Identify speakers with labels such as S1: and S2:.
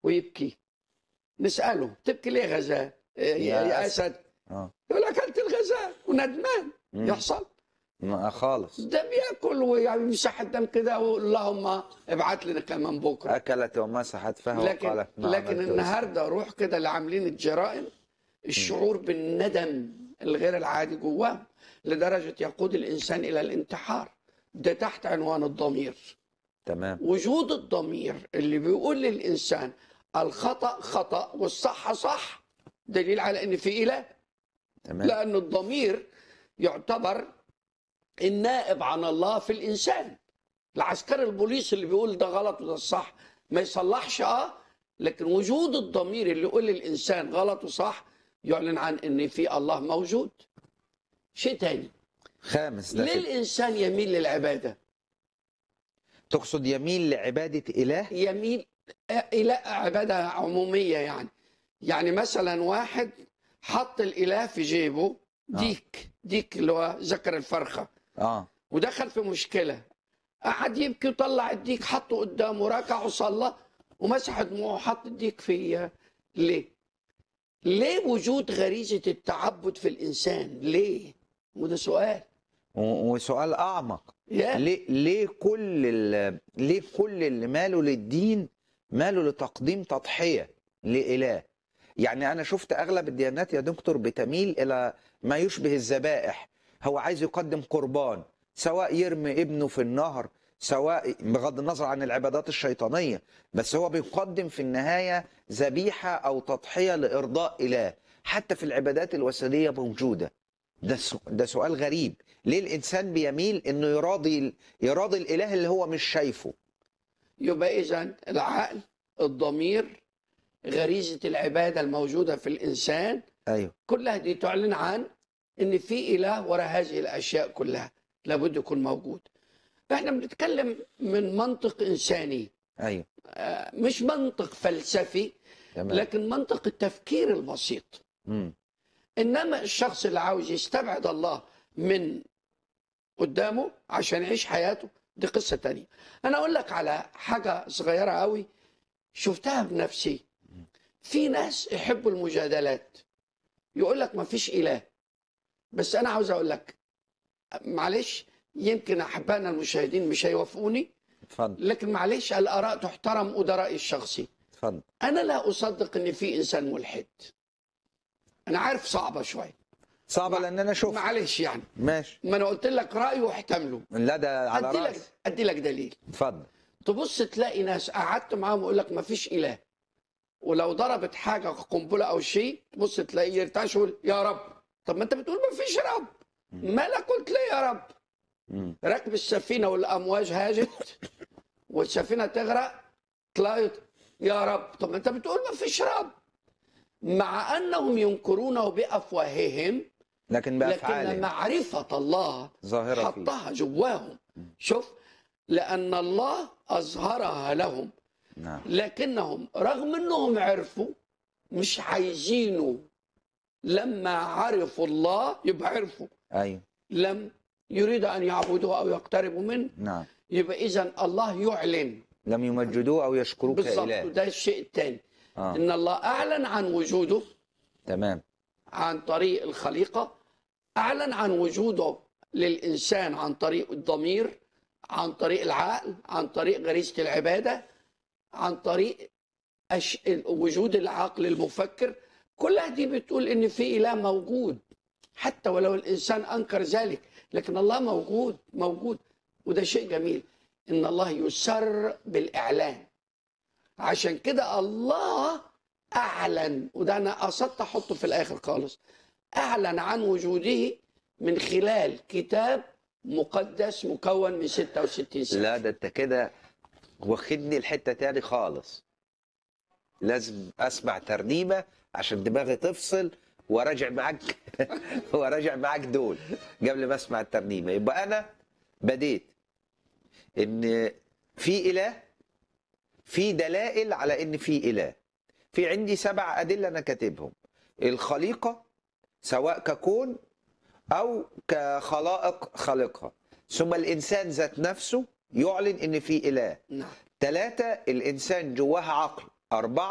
S1: ويبكي نساله تبكي ليه غزال يا,
S2: يا
S1: يا
S2: أسد.
S1: اسد
S2: اه
S1: يقول اكلت الغزال وندمان
S2: مم.
S1: يحصل
S2: ما خالص
S1: ده بياكل ويمسح الدم كده اللهم ابعت لنا كمان بكره
S2: اكلت ومسحت فها
S1: لكن
S2: وقالت ما
S1: لكن
S2: عملت
S1: النهارده روح كده اللي عاملين الجرائم الشعور بالندم الغير العادي جواهم لدرجه يقود الانسان الى الانتحار ده تحت عنوان الضمير
S2: تمام
S1: وجود الضمير اللي بيقول للانسان الخطا خطا والصح صح دليل على ان في اله
S2: تمام
S1: لأن الضمير يعتبر النائب عن الله في الإنسان العسكري البوليس اللي بيقول ده غلط وده الصح ما يصلحش اه لكن وجود الضمير اللي يقول للإنسان غلط وصح يعلن عن ان في الله موجود شيء تاني
S2: خامس
S1: ليه
S2: لكن
S1: الإنسان يميل للعبادة
S2: تقصد يميل لعبادة إله
S1: يميل إلى عبادة عمومية يعني يعني مثلا واحد حط الإله في جيبه ديك ديك اللي هو ذكر الفرخة
S2: اه
S1: ودخل في مشكلة قعد يبكي وطلع الديك حطه قدامه ركع وصلى ومسح دموعه وحط الديك في ليه؟ ليه وجود غريزة التعبد في الإنسان؟ ليه؟ وده سؤال
S2: و- وسؤال أعمق
S1: يا
S2: ليه ليه كل ال- ليه كل اللي ماله للدين ماله لتقديم تضحية لإله يعني أنا شفت أغلب الديانات يا دكتور بتميل إلى ما يشبه الذبائح هو عايز يقدم قربان سواء يرمي ابنه في النهر سواء بغض النظر عن العبادات الشيطانية بس هو بيقدم في النهاية ذبيحة أو تضحية لإرضاء إله حتى في العبادات الوثنية موجودة ده س- ده سؤال غريب ليه الانسان بيميل انه يراضي يراضي الاله اللي هو مش شايفه
S1: يبقى إذا العقل الضمير غريزة العبادة الموجودة في الإنسان
S2: ايوه
S1: كلها دي تعلن عن ان في اله وراء هذه الاشياء كلها لابد يكون موجود احنا بنتكلم من منطق انساني
S2: ايوه
S1: آه، مش منطق فلسفي
S2: تمام
S1: لكن منطق التفكير البسيط
S2: مم.
S1: انما الشخص اللي عاوز يستبعد الله من قدامه عشان يعيش حياته دي قصة تانية انا اقول لك على حاجة صغيرة قوي شفتها بنفسي في ناس يحبوا المجادلات يقول لك ما فيش اله بس انا عاوز اقول لك معلش يمكن احبائنا المشاهدين مش هيوافقوني
S2: اتفضل
S1: لكن معلش الاراء تحترم وده رايي الشخصي
S2: اتفضل
S1: انا لا اصدق ان في انسان ملحد انا عارف صعبه شويه
S2: صعبه لان انا شفت
S1: معلش يعني
S2: ماشي
S1: ما انا قلت لك رايي واحتمله
S2: لا ده على
S1: ادي لك
S2: راسي
S1: ادي لك دليل
S2: اتفضل
S1: تبص تلاقي ناس قعدت معاهم يقول لك ما فيش اله ولو ضربت حاجه قنبله او شيء تبص تلاقيه يرتعش يقول يا رب طب ما انت بتقول ما فيش رب مالك قلت ليه يا رب
S2: مم.
S1: راكب السفينه والامواج هاجت والسفينه تغرق طلعت يا رب طب ما انت بتقول ما فيش رب مع انهم ينكرونه بافواههم
S2: لكن
S1: لكن
S2: بافعاله
S1: معرفه الله
S2: ظاهره فيه
S1: حطها جواهم شوف لان الله اظهرها لهم
S2: نعم
S1: لكنهم رغم انهم عرفوا مش عايزينه لما عرفوا الله يبقى عرفوا
S2: ايوه
S1: لم يريد ان يعبدوه او يقتربوا منه
S2: نعم
S1: يبقى اذا الله يعلن
S2: لم يمجدوه او يشكروه
S1: بالظبط
S2: كاله
S1: وده الشيء الثاني
S2: اه
S1: ان الله اعلن عن وجوده
S2: تمام
S1: عن طريق الخليقه اعلن عن وجوده للانسان عن طريق الضمير عن طريق العقل عن طريق غريزه العباده عن طريق أش... وجود العقل المفكر كلها دي بتقول ان في اله موجود حتى ولو الانسان انكر ذلك لكن الله موجود موجود وده شيء جميل ان الله يسر بالاعلان عشان كده الله اعلن وده انا قصدت احطه في الاخر خالص اعلن عن وجوده من خلال كتاب مقدس مكون من 66 سنه
S2: لا ده انت كده واخدني الحته تاني خالص لازم اسمع ترنيمه عشان دماغي تفصل وراجع معاك وراجع معاك دول قبل ما اسمع الترنيمه يبقى انا بديت ان في اله في دلائل على ان في اله في عندي سبع ادله انا كاتبهم الخليقه سواء ككون او كخلائق خالقها ثم الانسان ذات نفسه يعلن ان في اله
S1: نعم
S2: ثلاثة الإنسان جواه عقل أربعة